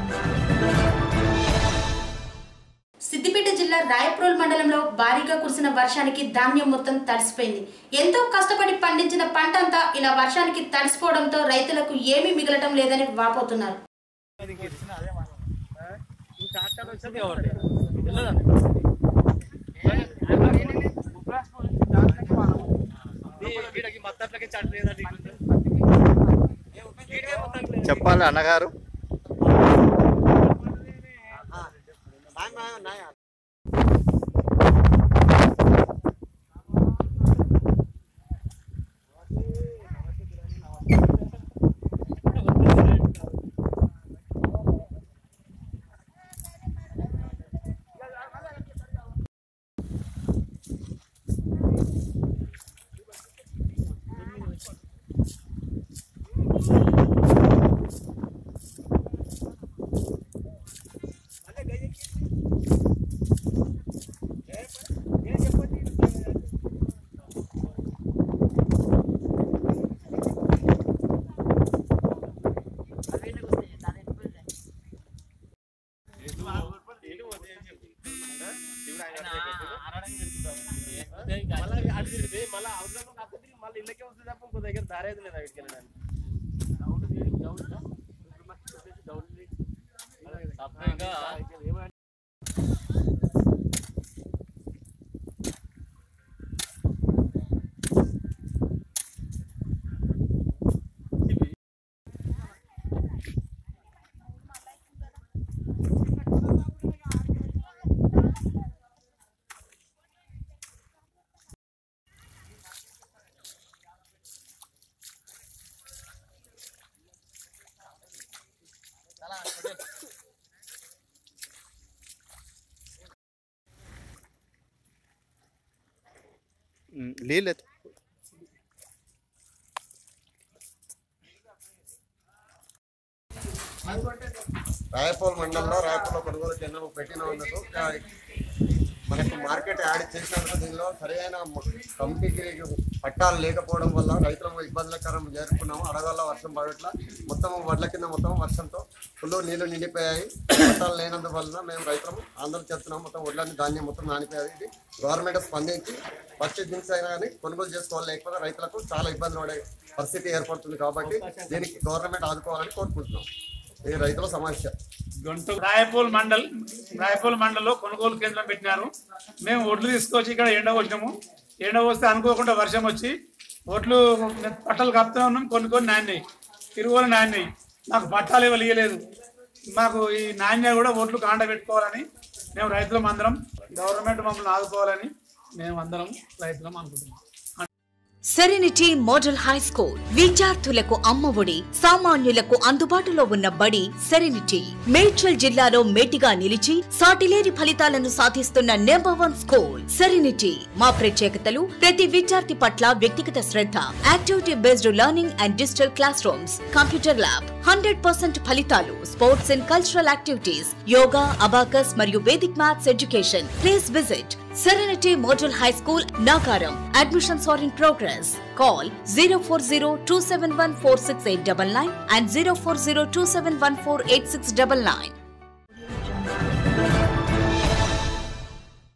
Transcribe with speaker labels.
Speaker 1: సిద్దిపేట జిల్లా రాయప్రోల్ మండలంలో భారీగా కురిసిన వర్షానికి ధాన్యం మొత్తం తడిసిపోయింది ఎంతో కష్టపడి పండించిన పంట అంతా ఇలా వర్షానికి తడిసిపోవడంతో రైతులకు ఏమీ మిగలటం లేదని వాపోతున్నారు
Speaker 2: చెప్పాలి అన్నగారు
Speaker 3: మళ్ళీ ఇళ్ళకే వస్తుంది తప్ప ఇంకో దగ్గర దారేది లేదు అక్కడికి వెళ్ళడానికి
Speaker 2: నీళ్ళు ఎత్తు.
Speaker 4: రాయపూర్ మండలంలో రాయపూర్లో కొనుగోలు కేంద్రం పెట్టినందుకు ఆ, మనకు మార్కెట్ యాడ్ చేసినందుకు దీనిలో సరైన కమిటీకి పట్టాలు లేకపోవడం వల్ల రైతులకు ఇబ్బందులకరం చేరుకున్నాము అడగల్ల వర్షం పడట్ల మొత్తం వడ్ల కింద మొత్తం వర్షంతో ఫుల్ నీళ్లు నిండిపోయాయి పట్టాలు లేనందువల్ల మేము రైతులం ఆందోళన చేస్తున్నాం మొత్తం వడ్లన్నీ ధాన్యం మొత్తం నానిపోయాయి ఇది గవర్నమెంట్ స్పందించి ఫస్ట్ థింగ్స్ అయినా కానీ కొనుగోలు చేసుకోవాలి లేకపోతే రైతులకు చాలా ఇబ్బందులు పడే పరిస్థితి ఏర్పడుతుంది కాబట్టి దీనికి గవర్నమెంట్ ఆదుకోవాలని కోరుకుంటున్నాం ఇది రైతుల సమస్య
Speaker 5: రాయపూల్ మండల్ రాయపూల్ మండల్లో కొనుగోలు కేంద్రం పెట్టినారు మేము ఒడ్లు తీసుకొచ్చి ఇక్కడ ఎండ పోసినాము ఎండ పోస్తే అనుకోకుండా వర్షం వచ్చి ఒడ్లు పట్టలు కప్పుతూనే ఉన్నాం కొన్ని కొన్ని నాణ్యాయి తిరుగులు నాణ్యాయి మాకు పట్టాలు ఇవ్వలు ఇవ్వలేదు మాకు ఈ నాణ్య కూడా ఓట్లు కాండ పెట్టుకోవాలని మేము రైతులం అందరం గవర్నమెంట్ మమ్మల్ని ఆదుకోవాలని మేము అందరం రైతులం అనుకుంటున్నాం
Speaker 6: సెరెనిటీ మోడల్ హై స్కూల్ విద్యార్థులకు అమ్మఒడి సామాన్యులకు అందుబాటులో ఉన్న బడి సెరెనిటీ మేడ్చల్ జిల్లాలో మేటిగా నిలిచి సాటిలేని ఫలితాలను సాధిస్తున్న నెంబర్ వన్ స్కూల్ సెరెనిటీ మా ప్రత్యేకతలు ప్రతి విద్యార్థి పట్ల వ్యక్తిగత శ్రద్ధ activity based learning and digital class rooms computer lab hundred percent ఫలితాలు sports and cultural activities yoga abacus మరియు Vedic maths education please visit Serenity Model High School, Nagaram. Admissions are in progress. Call 040 and 040 271 8699.